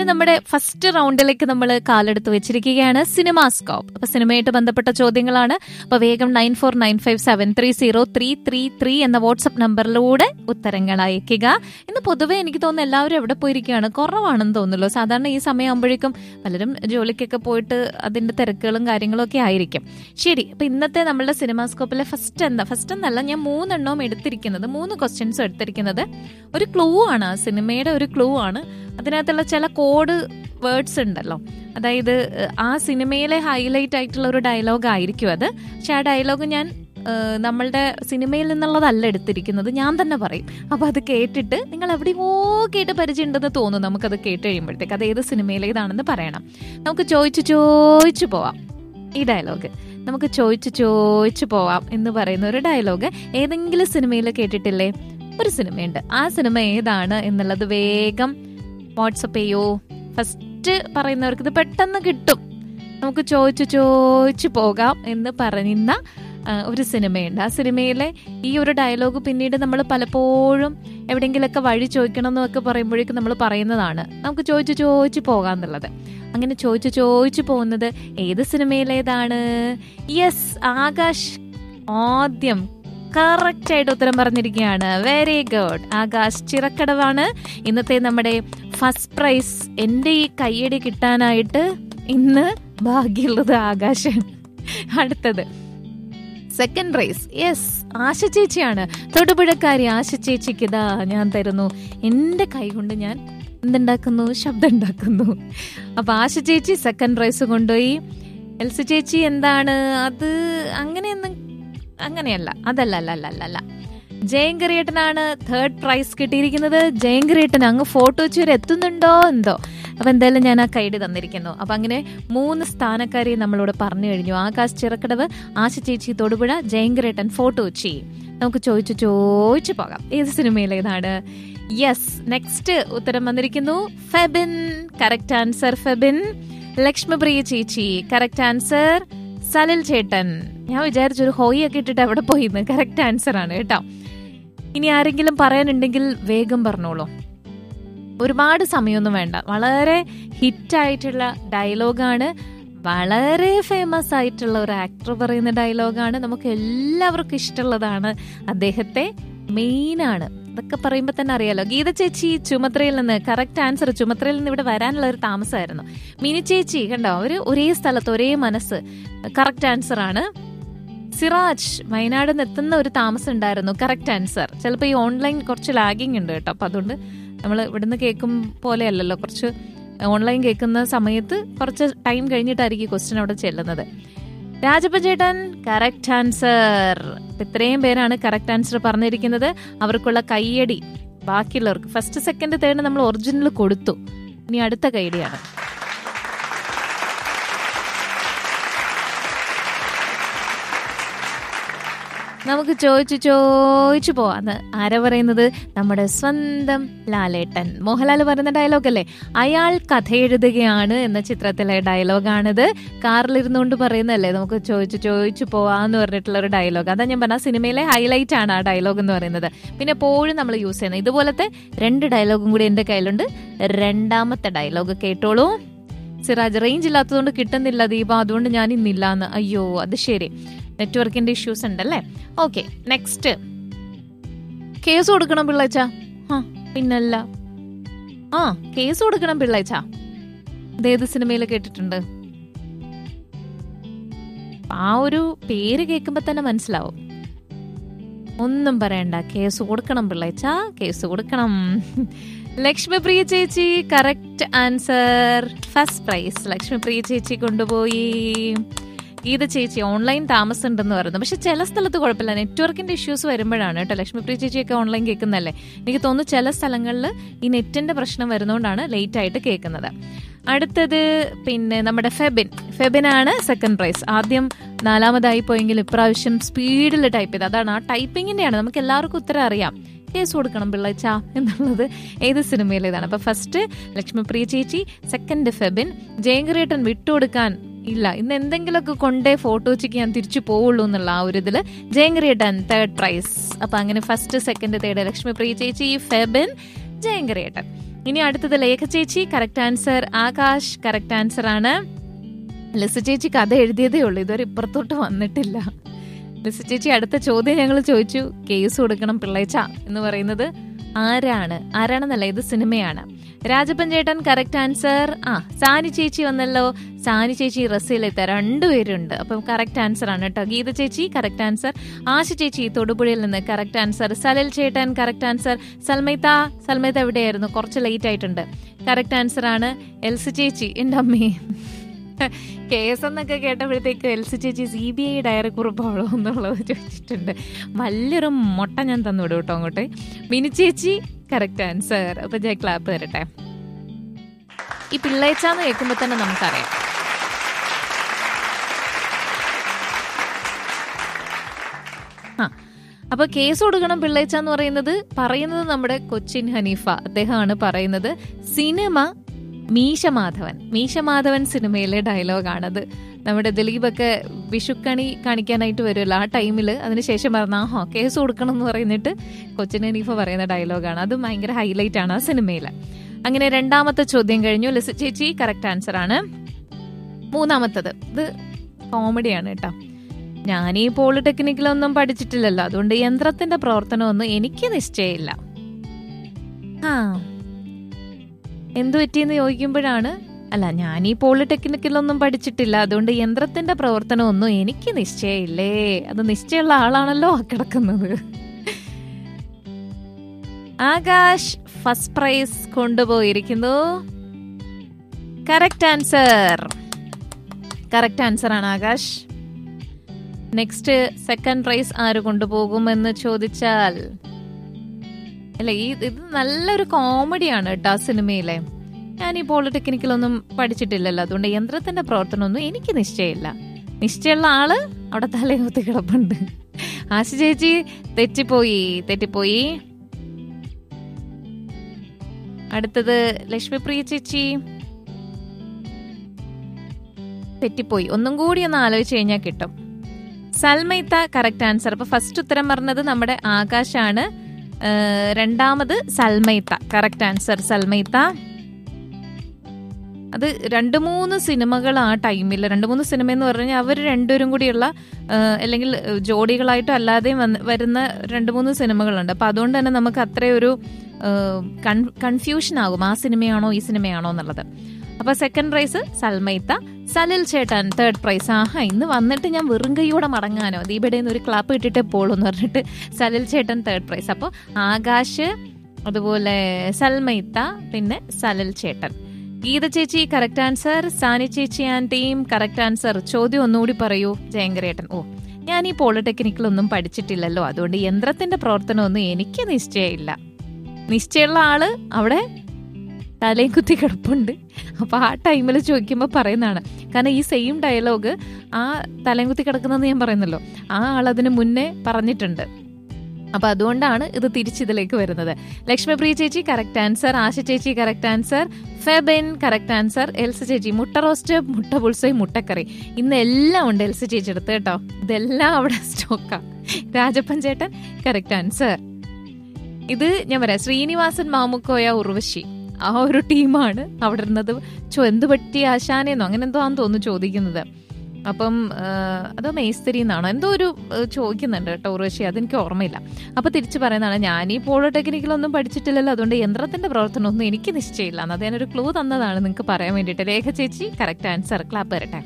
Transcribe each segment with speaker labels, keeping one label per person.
Speaker 1: നമ്മുടെ ഫസ്റ്റ് റൗണ്ടിലേക്ക് നമ്മൾ കാലെടുത്ത് വെച്ചിരിക്കുകയാണ് സിനിമാസ്കോപ്പ് അപ്പൊ സിനിമയായിട്ട് ബന്ധപ്പെട്ട ചോദ്യങ്ങളാണ് അപ്പൊ വേഗം nine four nine five seven three zero three three three എന്ന വാട്സപ്പ് നമ്പറിലൂടെ ഉത്തരങ്ങൾ അയക്കുക ഇന്ന് പൊതുവെ എനിക്ക് തോന്നുന്നു എല്ലാവരും എവിടെ പോയിരിക്കുകയാണ് കുറവാണെന്ന് തോന്നുന്നല്ലോ സാധാരണ ഈ സമയമാകുമ്പോഴേക്കും പലരും ജോലിക്കൊക്കെ പോയിട്ട് അതിന്റെ തിരക്കുകളും കാര്യങ്ങളും ഒക്കെ ആയിരിക്കും ശരി അപ്പൊ ഇന്നത്തെ നമ്മളുടെ സിനിമാസ്കോപ്പിലെ ഫസ്റ്റ് എന്താ ഫസ്റ്റ് എന്നല്ല ഞാൻ മൂന്നെണ്ണവും എടുത്തിരിക്കുന്നത് മൂന്ന് ക്വസ്റ്റ്യൻസും എടുത്തിരിക്കുന്നത് ഒരു ക്ലൂ ആണ് ആ സിനിമയുടെ ഒരു ക്ലൂ ആണ് അതിനകത്തുള്ള ചില കോഡ് വേർഡ്സ് ഉണ്ടല്ലോ അതായത് ഏഹ്, ആ സിനിമയിലെ ഹൈലൈറ്റ് ആയിട്ടുള്ള ഒരു ഡയലോഗ് ആയിരിക്കും അത് പക്ഷെ ആ ഡയലോഗ് ഞാൻ ഏഹ്, നമ്മളുടെ സിനിമയിൽ നിന്നുള്ളതല്ല എടുത്തിരിക്കുന്നത് ഞാൻ തന്നെ പറയും അപ്പൊ അത് കേട്ടിട്ട് നിങ്ങൾ എവിടെയോ കേട്ട് പരിചയമുണ്ടെന്ന് തോന്നും നമുക്കത് കേട്ട് കഴിയുമ്പോഴത്തേക്ക് അത് ഏത് സിനിമയിലേതാണെന്ന് പറയണം നമുക്ക് ചോദിച്ചു ചോദിച്ചു പോവാം ഈ ഡയലോഗ് നമുക്ക് ചോദിച്ചു ചോദിച്ചു പോവാം എന്ന് പറയുന്ന ഒരു ഡയലോഗ് ഏതെങ്കിലും സിനിമയിൽ കേട്ടിട്ടില്ലേ ഒരു സിനിമയുണ്ട് ആ സിനിമ ഏതാണ് എന്നുള്ളത് വേഗം വാട്സപ്പ് ചെയ്യോ ഫസ്റ്റ് പറയുന്നവർക്ക് ഇത് പെട്ടെന്ന് കിട്ടും നമുക്ക് ചോദിച്ചു ചോദിച്ചു പോകാം എന്ന് പറയുന്ന ആ, ഒരു സിനിമയുണ്ട് ആ സിനിമയിലെ ഈ ഒരു ഡയലോഗ് പിന്നീട് നമ്മൾ പലപ്പോഴും എവിടെയെങ്കിലുമൊക്കെ വഴി ചോദിക്കണം എന്നൊക്കെ പറയുമ്പോഴേക്കും നമ്മൾ പറയുന്നതാണ് നമുക്ക് ചോദിച്ചു ചോദിച്ചു പോകാന്നുള്ളത് അങ്ങനെ ചോദിച്ചു ചോദിച്ചു പോകുന്നത് ഏത് സിനിമയിലേതാണ് യെസ് ആകാശ് ആദ്യം കറക്റ്റ് ആയിട്ട് ഉത്തരം പറഞ്ഞിരിക്കുകയാണ് വെരി ഗുഡ് ആകാശ് ചിറക്കടവാണ് ഇന്നത്തെ നമ്മുടെ ഫസ്റ്റ് പ്രൈസ് എൻ്റെ ഈ കയ്യടി കിട്ടാനായിട്ട് ഇന്ന് ഭാഗ്യമുള്ളത് ആകാശാണ് അടുത്തത് സെക്കൻഡ് പ്രൈസ് യെസ് ആശ ചേച്ചിയാണ് തൊടുപുഴക്കാരി ആശ ചേച്ചിക്ക് ഇതാ ഞാൻ തരുന്നു എൻ്റെ കൈ കൊണ്ട് ഞാൻ എന്തുണ്ടാക്കുന്നു ശബ്ദം ഉണ്ടാക്കുന്നു അപ്പൊ ആശ ചേച്ചി സെക്കൻഡ് പ്രൈസ് കൊണ്ടുപോയി എൽസി ചേച്ചി എന്താണ് അത് അങ്ങനെയൊന്നും അങ്ങനെയല്ല അതല്ല അല്ല അല്ല അല്ല അല്ല ജയങ്കറിയേട്ടനാണ് തേർഡ് പ്രൈസ് കിട്ടിയിരിക്കുന്നത് ജയങ്കറിയേട്ടൻ അങ്ങ് ഫോട്ടോ വെച്ച് വരെ എത്തുന്നുണ്ടോ എന്തോ അപ്പൊ എന്തായാലും ഞാൻ ആ കൈഡ് തന്നിരിക്കുന്നു അപ്പൊ അങ്ങനെ മൂന്ന് സ്ഥാനക്കാരെ നമ്മളോട് പറഞ്ഞു കഴിഞ്ഞു ആകാശ് ചിറക്കടവ് ആശ ചേച്ചി തൊടുപുഴ ജയങ്കരേട്ടൻ ഫോട്ടോ വെച്ചി നമുക്ക് ചോദിച്ചു ചോദിച്ചു പോകാം ഏത് സിനിമയിലേതാണ് യെസ് നെക്സ്റ്റ് ഉത്തരം വന്നിരിക്കുന്നു ഫെബിൻ കറക്റ്റ് ആൻസർ ഫെബിൻ ലക്ഷ്മിപ്രിയ ചേച്ചി കറക്റ്റ് ആൻസർ സലിൽ ചേട്ടൻ ഞാൻ വിചാരിച്ചു ഒരു ഹോയി ഒക്കെ ഇട്ടിട്ട് എവിടെ പോയിന്ന് കറക്റ്റ് ആൻസർ ആണ് കേട്ടോ ഇനി ആരെങ്കിലും പറയാനുണ്ടെങ്കിൽ വേഗം പറഞ്ഞോളൂ ഒരുപാട് സമയമൊന്നും വേണ്ട വളരെ ഹിറ്റായിട്ടുള്ള ഡയലോഗാണ് വളരെ ഫേമസ് ആയിട്ടുള്ള ഒരു ആക്ടർ പറയുന്ന ഡയലോഗാണ് നമുക്ക് എല്ലാവർക്കും ഇഷ്ടമുള്ളതാണ് അദ്ദേഹത്തെ മെയിനാണ് ഇതൊക്കെ പറയുമ്പോൾ തന്നെ അറിയാലോ ഗീത ചേച്ചി ചുമത്രയിൽ നിന്ന് കറക്റ്റ് ആൻസർ ചുമത്രയിൽ നിന്ന് ഇവിടെ വരാനുള്ള ഒരു താമസമായിരുന്നു മിനി ചേച്ചി കണ്ടോ അവര് ഒരേ സ്ഥലത്ത് ഒരേ മനസ്സ് കറക്റ്റ് ആൻസർ ആണ് സിറാജ് വയനാട് നിന്ന് എത്തുന്ന ഒരു താമസം ഉണ്ടായിരുന്നു കറക്റ്റ് ആൻസർ ചിലപ്പോൾ ഈ ഓൺലൈൻ കുറച്ച് ലാഗിങ് ഉണ്ട് കേട്ടോ അപ്പം അതുകൊണ്ട് നമ്മൾ ഇവിടുന്ന് കേൾക്കും പോലെയല്ലല്ലോ കുറച്ച് ഓൺലൈൻ കേൾക്കുന്ന സമയത്ത് കുറച്ച് ടൈം കഴിഞ്ഞിട്ടായിരിക്കും ക്വസ്റ്റ്യൻ അവിടെ ചെല്ലുന്നത് രാജപ്പ ചേട്ടൻ കറക്റ്റ് ആൻസർ ഇത്രയും പേരാണ് കറക്റ്റ് ആൻസർ പറഞ്ഞിരിക്കുന്നത് അവർക്കുള്ള കയ്യടി ബാക്കിയുള്ളവർക്ക് ഫസ്റ്റ് സെക്കൻഡ് തേർഡ് നമ്മൾ ഒറിജിനൽ കൊടുത്തു ഇനി അടുത്ത കൈയടിയാണ് നമുക്ക് ചോദിച്ചു ചോദിച്ചു പോവാന്ന് ആരാ പറയുന്നത് നമ്മുടെ സ്വന്തം ലാലേട്ടൻ മോഹൻലാൽ പറയുന്ന ഡയലോഗ് അല്ലേ അയാൾ കഥ എഴുതുകയാണ് എന്ന ചിത്രത്തിലെ ഡയലോഗാണിത് കാറിലിരുന്നുകൊണ്ട് പറയുന്നതല്ലേ നമുക്ക് ചോദിച്ചു ചോദിച്ചു പോവാന്ന് പറഞ്ഞിട്ടുള്ള ഒരു ഡയലോഗ് അതാ ഞാൻ പറഞ്ഞ സിനിമയിലെ ഹൈലൈറ്റ് ആണ് ആ ഡയലോഗ് എന്ന് പറയുന്നത് പിന്നെ എപ്പോഴും നമ്മൾ യൂസ് ചെയ്യുന്നത് ഇതുപോലത്തെ രണ്ട് ഡയലോഗും കൂടി എൻ്റെ കയ്യിലുണ്ട് രണ്ടാമത്തെ ഡയലോഗ് കേട്ടോളൂ സിറാജ് റേഞ്ച് ഇല്ലാത്തതുകൊണ്ട് കിട്ടുന്നില്ല ദീപ അതുകൊണ്ട് ഞാൻ ഇന്നില്ല എന്ന് അയ്യോ അത് ശരി നെറ്റ്വർക്കിന്റെ ഇഷ്യൂസ് ഉണ്ടല്ലേ ഓക്കെ നെക്സ്റ്റ് കേസ് കൊടുക്കണം പിള്ളേച്ച ആ പിന്നല്ല ആ കേസ് കൊടുക്കണം പിള്ളേച്ച ഇതേത് സിനിമയിൽ കേട്ടിട്ടുണ്ട് ആ ഒരു പേര് കേൾക്കുമ്പോ തന്നെ മനസ്സിലാവും ഒന്നും പറയണ്ട കേസ് കൊടുക്കണം പിള്ളേച്ച കേസ് കൊടുക്കണം ലക്ഷ്മിപ്രിയ ചേച്ചി correct answer first prize Lakshmipriya ചേച്ചി കൊണ്ടുപോയി ഗീത ചേച്ചി ഓൺലൈൻ താമസം ഉണ്ടെന്ന് പറയുന്നു പക്ഷെ ചില സ്ഥലത്ത് കുഴപ്പമില്ല നെറ്റ്വർക്കിന്റെ ഇഷ്യൂസ് വരുമ്പോഴാണ് കേട്ടോ ലക്ഷ്മിപ്രിയ ചേച്ചിയൊക്കെ ഓൺലൈൻ കേൾക്കുന്നല്ലേ എനിക്ക് തോന്നുന്നു ചില സ്ഥലങ്ങളിൽ ഈ നെറ്റിന്റെ പ്രശ്നം വരുന്നതുകൊണ്ടാണ് ലേറ്റ് ആയിട്ട് കേൾക്കുന്നത് അടുത്തത് പിന്നെ നമ്മുടെ ഫെബിൻ ഫെബിനാണ് സെക്കൻഡ് പ്രൈസ് ആദ്യം നാലാമതായി പോയെങ്കിൽ ഇപ്രാവശ്യം സ്പീഡിൽ ടൈപ്പ് ചെയ്ത് അതാണ് ആ ടൈപ്പിങ്ങിന്റെയാണ് നമുക്ക് എല്ലാവർക്കും ഉത്തരം അറിയാം കേസ് കൊടുക്കണം പിള്ളച്ച എന്നുള്ളത് ഏത് സിനിമയിലേതാണ് അപ്പൊ ഫസ്റ്റ് ലക്ഷ്മിപ്രിയ ചേച്ചി സെക്കൻഡ് ഫെബിൻ ജയങ്കരേട്ടൻ വിട്ടുകൊടുക്കാൻ ഇല്ല ഇന്ന് എന്തെങ്കിലുമൊക്കെ കൊണ്ടേ ഫോട്ടോ വെച്ചിക്ക് ഞാൻ തിരിച്ചു പോവുള്ളൂ എന്നുള്ള ആ ഒരു ഇതില് ജയങ്കരേട്ടൻ തേർഡ് പ്രൈസ് അപ്പൊ അങ്ങനെ ഫസ്റ്റ് സെക്കൻഡ് തേർഡ് ലക്ഷ്മിപ്രിയ ചേച്ചി ഫെബിൻ ജയങ്കരേട്ടൻ ഇനി അടുത്തത് ലേഖ ചേച്ചി correct answer Akash correct answer ആണ് ലിസ ചേച്ചി കഥ എഴുതിയതേ ഉള്ളൂ ഇതുവരെ ഇപ്പുറത്തോട്ട് വന്നിട്ടില്ല ലിസ ചേച്ചി അടുത്ത ചോദ്യം ഞങ്ങൾ ചോദിച്ചു കേസ് കൊടുക്കണം പിള്ളേച്ച എന്ന് പറയുന്നത് ആരാണ് ആരാണെന്നല്ല ഇത് സിനിമയാണ് രാജപ്പൻ ചേട്ടൻ കറക്റ്റ് ആൻസർ ആ സാനി ചേച്ചി വന്നല്ലോ സാനി ചേച്ചി റസീലെത്ത രണ്ടുപേരുണ്ട് അപ്പം കറക്റ്റ് ആൻസർ ആണ് കേട്ടോ ഗീത ചേച്ചി കറക്റ്റ് ആൻസർ ആശ ചേച്ചി തൊടുപുഴയിൽ നിന്ന് കറക്റ്റ് ആൻസർ സലൽ ചേട്ടൻ കറക്റ്റ് ആൻസർ സൽമൈത്ത സൽമൈത്ത എവിടെയായിരുന്നു കുറച്ച് ലേറ്റ് ആയിട്ടുണ്ട് കറക്റ്റ് ആൻസർ ആണ് എൽസി ചേച്ചി എൻ്റെ അമ്മേ കേസ് എന്നൊക്കെ കേട്ടപ്പോഴത്തേക്ക് എൽസി ചേച്ചി സി ബി ഐ ഡയറി കുറിപ്പാണോ എന്നുള്ളത് ചോദിച്ചിട്ടുണ്ട് വലിയൊരു മുട്ട ഞാൻ തന്നുവിടും കേട്ടോ അങ്ങോട്ട് മിനി ചേച്ചി കറക്റ്റ് ആൻസർ അപ്പൊ ഞാൻ ക്ലാപ്പ് തരട്ടെ ഈ പിള്ളേച്ചാന്ന് കേൾക്കുമ്പോൾ തന്നെ നമുക്കറിയാം ആ അപ്പൊ കേസ് കൊടുക്കണം പിള്ളേച്ച എന്ന് പറയുന്നത് പറയുന്നത് നമ്മുടെ കൊച്ചിൻ ഹനീഫ അദ്ദേഹമാണ് പറയുന്നത് സിനിമ മീശമാധവൻ മീശമാധവൻ സിനിമയിലെ ഡയലോഗാണത് നമ്മുടെ ദിലീപൊക്കെ വിഷുക്കണി കാണിക്കാനായിട്ട് വരുമല്ലോ ആ ടൈമിൽ അതിനുശേഷം പറഞ്ഞ ആഹോ കേസ് കൊടുക്കണം എന്ന് പറയുന്നിട്ട് കൊച്ചിൻ ഹനീഫ പറയുന്ന ഡയലോഗാണ് അത് ഭയങ്കര ഹൈലൈറ്റ് ആണ് ആ സിനിമയിൽ അങ്ങനെ രണ്ടാമത്തെ ചോദ്യം കഴിഞ്ഞു ലിസ ചേച്ചി കറക്റ്റ് ആൻസർ ആണ് മൂന്നാമത്തത് ഇത് കോമഡിയാണ് കേട്ടോ ഞാൻ ഈ പോളിടെക്നിക്കിലൊന്നും പഠിച്ചിട്ടില്ലല്ലോ അതുകൊണ്ട് യന്ത്രത്തിന്റെ പ്രവർത്തനമൊന്നും എനിക്ക് നിശ്ചയമില്ല ആ എന്തു പറ്റിയെന്ന് ചോദിക്കുമ്പോഴാണ് അല്ല ഞാൻ ഈ പോളിടെക്നിക്കിലൊന്നും പഠിച്ചിട്ടില്ല അതുകൊണ്ട് യന്ത്രത്തിന്റെ പ്രവർത്തനമൊന്നും എനിക്ക് നിശ്ചയമില്ലേ അത് നിശ്ചയമുള്ള ആളാണല്ലോ ആ കിടക്കുന്നത് ആകാശ് ഫസ്റ്റ് പ്രൈസ് കൊണ്ടുപോയിരിക്കുന്നു കറക്റ്റ് ആൻസർ കറക്റ്റ് ആൻസർ ആണ് ആകാശ് നെക്സ്റ്റ് സെക്കൻഡ് പ്രൈസ് ആര് കൊണ്ടുപോകുമെന്ന് ചോദിച്ചാൽ അല്ല ഈ ഇത് നല്ലൊരു കോമഡിയാണ് കേട്ടോ ആ സിനിമയിലെ ഞാൻ ഈ പോളിടെക്നിക്കിലൊന്നും പഠിച്ചിട്ടില്ലല്ലോ അതുകൊണ്ട് യന്ത്രത്തിന്റെ പ്രവർത്തനമൊന്നും എനിക്ക് നിശ്ചയമില്ല നിശ്ചയമുള്ള ആള് അവിടെ തലകുത്തി കിടപ്പുണ്ട് ആശ ചേച്ചി തെറ്റിപ്പോയി തെറ്റിപ്പോയി അടുത്തത് ലക്ഷ്മിപ്രിയ ചേച്ചി തെറ്റിപ്പോയി ഒന്നും കൂടി ഒന്ന് ആലോചിച്ച് കഴിഞ്ഞാൽ കിട്ടും സൽമൈത്ത കറക്റ്റ് ആൻസർ അപ്പൊ ഫസ്റ്റ് ഉത്തരം പറഞ്ഞത് നമ്മുടെ ആകാശാണ് ഏഹ് രണ്ടാമത് സൽമൈത്ത കറക്റ്റ് ആൻസർ സൽമൈത്ത അത് രണ്ട് മൂന്ന് സിനിമകൾ ആ ടൈമിൽ രണ്ട് മൂന്ന് സിനിമ എന്ന് പറഞ്ഞാൽ അവർ രണ്ടുപേരും കൂടിയുള്ള ഏഹ് അല്ലെങ്കിൽ ജോഡികളായിട്ടും അല്ലാതെയും വന്ന് വരുന്ന രണ്ട് മൂന്ന് സിനിമകളുണ്ട് അപ്പൊ അതുകൊണ്ട് തന്നെ നമുക്ക് അത്രയൊരു കൺഫ്യൂഷൻ ആകും ആ സിനിമയാണോ ഈ സിനിമയാണോ എന്നുള്ളത് അപ്പൊ സെക്കൻഡ് പ്രൈസ് സൽമൈത്ത സലിൽ ചേട്ടൻ തേർഡ് പ്രൈസ് ആഹാ ഇന്ന് വന്നിട്ട് ഞാൻ വെറും കൈയോടെ മടങ്ങാനോ ദീപയുടെ ഒരു ക്ലാപ്പ് ഇട്ടിട്ടേ പോളൂ എന്ന് പറഞ്ഞിട്ട് സലിൽ ചേട്ടൻ തേർഡ് പ്രൈസ് അപ്പോൾ ആകാശ് അതുപോലെ സൽമൈത്ത പിന്നെ സലിൽ ചേട്ടൻ ഗീത ചേച്ചി കറക്റ്റ് ആൻസർ സാനി ചേച്ചി ആൻഡ് ടീം കറക്റ്റ് ആൻസർ ചോദ്യം ഒന്നുകൂടി പറയൂ ജയങ്കരേട്ടൻ ഓ ഞാൻ ഈ പോളിടെക്നിക്കിലൊന്നും പഠിച്ചിട്ടില്ലല്ലോ അതുകൊണ്ട് യന്ത്രത്തിന്റെ പ്രവർത്തനമൊന്നും എനിക്ക് നിശ്ചയമില്ല നിശ്ചയമുള്ള ആള് അവിടെ തലയും കുത്തി കിടപ്പുണ്ട് അപ്പൊ ആ ടൈമിൽ ചോദിക്കുമ്പോൾ പറയുന്നതാണ് കാരണം ഈ സെയിം ഡയലോഗ് ആ തലയും കുത്തി കിടക്കുന്നതെന്ന് ഞാൻ പറയുന്നല്ലോ ആ ആൾ അതിന് മുന്നേ പറഞ്ഞിട്ടുണ്ട് അപ്പൊ അതുകൊണ്ടാണ് ഇത് തിരിച്ചിതിലേക്ക് വരുന്നത് ലക്ഷ്മിപ്രിയ ചേച്ചി കറക്റ്റ് ആൻസർ ആശ ചേച്ചി correct answer Febin correct answer Elsa ചേച്ചി മുട്ട റോസ്റ്റ് മുട്ട പുൾസൈ മുട്ടക്കറി ഇന്ന് എല്ലാം ഉണ്ട് എൽസ ചേച്ചി എടുത്ത് കേട്ടോ ഇതെല്ലാം അവിടെ സ്റ്റോക്കാ രാജപ്പൻ ചേട്ടൻ കറക്റ്റ് ആൻസർ ഇത് ഞാൻ പറയാം ശ്രീനിവാസൻ മാമുക്കോയ ഉർവശി ആ ഒരു ടീമാണ് അവിടെ ഇരുന്നത് ചോ എന്ത് പറ്റി ആശാനെന്നോ അങ്ങനെ എന്തോ ആണെന്ന് തോന്നുന്നു ചോദിക്കുന്നത് അപ്പം അതോ മേസ്തിരി എന്നാണോ എന്തോ ഒരു ചോദിക്കുന്നുണ്ട് കേട്ടോ ഉർവശി അതെനിക്ക് ഓർമ്മയില്ല അപ്പൊ തിരിച്ചു പറയുന്നതാണ് ഞാൻ ഈ പോളിടെക്നിക്കിലൊന്നും പഠിച്ചിട്ടില്ലല്ലോ അതുകൊണ്ട് യന്ത്രത്തിന്റെ പ്രവർത്തനമൊന്നും എനിക്ക് നിശ്ചയമില്ല എന്ന് അത് ഞാനൊരു ക്ലൂ തന്നതാണ് നിങ്ങൾക്ക് പറയാൻ വേണ്ടിയിട്ട് രേഖ ചേച്ചി കറക്റ്റ് ആൻസർ ക്ലാപ്പ് തരട്ടെ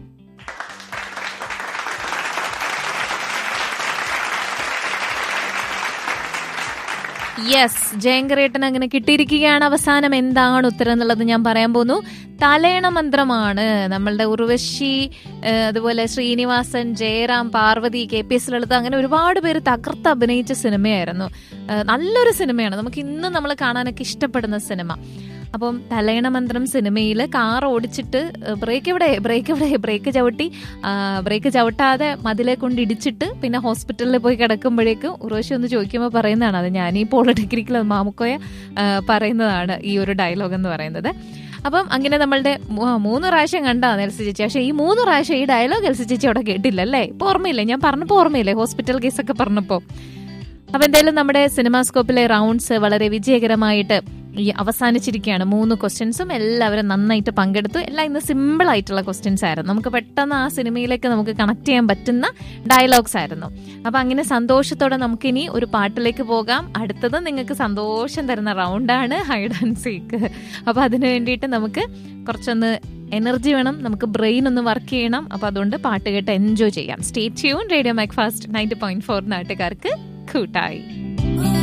Speaker 1: യെസ് ജയങ്കരേട്ടൻ അങ്ങനെ കിട്ടിയിരിക്കുകയാണ് അവസാനം എന്താണ് ഉത്തരം എന്നുള്ളത് ഞാൻ പറയാൻ പോന്നു തലേണ മന്ത്രമാണ് നമ്മളുടെ ഉർവശി അതുപോലെ Sreenivasan Jayaram Parvathy K P S Lalitha അങ്ങനെ ഒരുപാട് പേര് തകർത്ത് അഭിനയിച്ച സിനിമയായിരുന്നു നല്ലൊരു സിനിമയാണ് നമുക്ക് ഇന്ന് നമ്മൾ കാണാനൊക്കെ ഇഷ്ടപ്പെടുന്ന സിനിമ അപ്പം തലയണ മന്ത്രം സിനിമയിൽ കാർ ഓടിച്ചിട്ട് ബ്രേക്ക് എവിടെ ബ്രേക്ക് എവിടെ ബ്രേക്ക് ചവിട്ടി ബ്രേക്ക് ചവിട്ടാതെ മതിലെ കൊണ്ട് ഇടിച്ചിട്ട് പിന്നെ ഹോസ്പിറ്റലിൽ പോയി കിടക്കുമ്പോഴേക്കും ഉറവശി ഒന്ന് ചോദിക്കുമ്പോൾ പറയുന്നതാണ് അത് ഞാൻ ഈ പോളിടെക്നിക്കിൽ മാമുക്കോയ പറയുന്നതാണ് ഈ ഒരു ഡയലോഗ് എന്ന് പറയുന്നത് അപ്പം അങ്ങനെ നമ്മളുടെ മൂന്ന് പ്രാവശ്യം കണ്ടാണ് എൽസി ചേച്ചി പക്ഷേ ഈ മൂന്ന് പ്രാവശ്യം ഈ ഡയലോഗ് എൽസി ചേച്ചി അവിടെ കേട്ടില്ലല്ലേ ഇപ്പൊ ഓർമ്മയില്ലേ ഞാൻ പറഞ്ഞപ്പോൾ ഓർമ്മയില്ലേ ഹോസ്പിറ്റൽ കേസൊക്കെ പറഞ്ഞപ്പോൾ അപ്പൊ എന്തായാലും നമ്മുടെ സിനിമാസ്കോപ്പിലെ റൗണ്ട്സ് വളരെ വിജയകരമായിട്ട് ഈ അവസാനിച്ചിരിക്കുകയാണ് മൂന്ന് ക്വസ്റ്റ്യൻസും എല്ലാവരും നന്നായിട്ട് പങ്കെടുത്തു എല്ലാം ഇന്ന് സിമ്പിൾ ആയിട്ടുള്ള ക്വസ്റ്റ്യൻസ് ആയിരുന്നു നമുക്ക് പെട്ടെന്ന് ആ സിനിമയിലേക്ക് നമുക്ക് കണക്ട് ചെയ്യാൻ പറ്റുന്ന ഡയലോഗ്സ് ആയിരുന്നു അപ്പൊ അങ്ങനെ സന്തോഷത്തോടെ നമുക്കിനി ഒരു പാട്ടിലേക്ക് പോകാം അടുത്തത് നിങ്ങൾക്ക് സന്തോഷം തരുന്ന റൗണ്ടാണ് ഹൈഡ് ആൻഡ് സീക്ക് അപ്പൊ അതിനു വേണ്ടിയിട്ട് നമുക്ക് കുറച്ചൊന്ന് എനർജി വേണം നമുക്ക് ബ്രെയിൻ ഒന്ന് വർക്ക് ചെയ്യണം അപ്പൊ അതുകൊണ്ട് പാട്ട് കേട്ട് എൻജോയ് ചെയ്യാം stay tune radio Macfast ninety point four നാട്ടുകാർക്ക് കൂട്ടായി